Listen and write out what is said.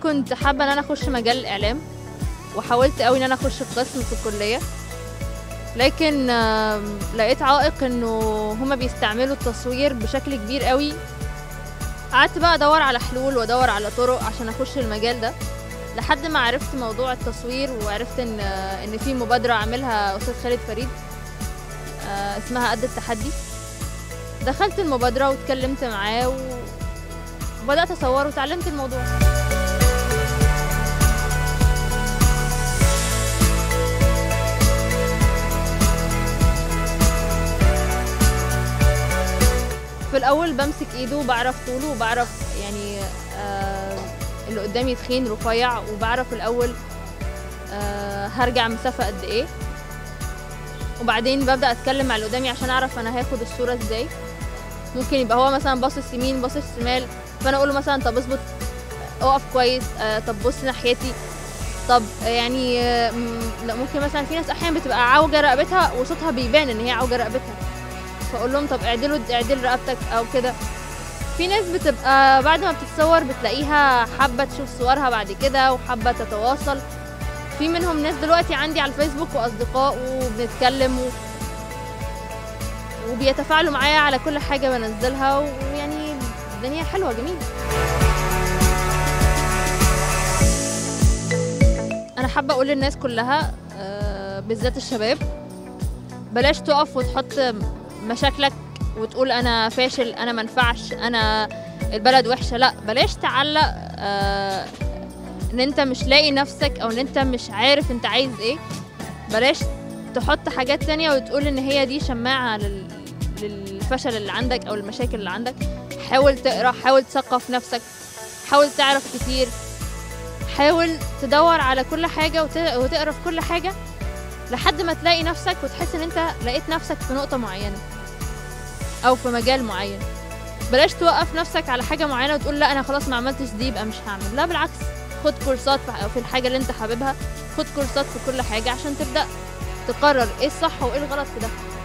كنت حابه ان انا اخش مجال الاعلام وحاولت قوي ان انا اخش في قسم في الكليه لكن آم، لقيت عائق انه هما بيستعملوا التصوير بشكل كبير قوي قعدت بقى ادور على حلول وادور على طرق عشان اخش المجال ده لحد ما عرفت موضوع التصوير وعرفت ان ان في مبادره عاملها استاذ خالد فريد آه، اسمها قد التحدي دخلت المبادره واتكلمت معاه و... وبدات اصور وتعلمت الموضوع في الاول بمسك ايده وبعرف طوله وبعرف يعني آه اللي قدامي تخين رفيع وبعرف الاول آه هرجع مسافه قد ايه وبعدين ببدا اتكلم مع اللي قدامي عشان اعرف انا هاخد الصوره ازاي ممكن يبقى هو مثلا باصص يمين باصص شمال فانا اقول له مثلا طب اظبط اقف كويس آه طب بص ناحيتي طب يعني آه م- لا ممكن مثلا في ناس احيانا بتبقى عوجه رقبتها وصوتها بيبان ان هي عوجه رقبتها فاقول لهم طب اعدلوا اعدل رقبتك او كده في ناس بتبقى بعد ما بتتصور بتلاقيها حابه تشوف صورها بعد كده وحابه تتواصل في منهم ناس دلوقتي عندي على الفيسبوك واصدقاء وبنتكلم و... وبيتفاعلوا معايا على كل حاجه بنزلها ويعني الدنيا حلوه جميله انا حابه اقول للناس كلها آه، بالذات الشباب بلاش تقف وتحط مشاكلك وتقول انا فاشل انا منفعش انا البلد وحشه لا بلاش تعلق آه، ان انت مش لاقي نفسك او ان انت مش عارف انت عايز ايه بلاش تحط حاجات تانية وتقول ان هي دي شماعة لل... للفشل اللي عندك او المشاكل اللي عندك حاول تقرا حاول تثقف نفسك حاول تعرف كتير حاول تدور على كل حاجة وت... وتقرا في كل حاجة لحد ما تلاقي نفسك وتحس ان انت لقيت نفسك في نقطة معينة او في مجال معين بلاش توقف نفسك على حاجة معينة وتقول لا انا خلاص ما عملتش دي يبقى مش هعمل لا بالعكس خد كورسات في- في الحاجة اللي انت حاببها خد كورسات في كل حاجة عشان تبدأ تقرر ايه الصح وايه الغلط في ده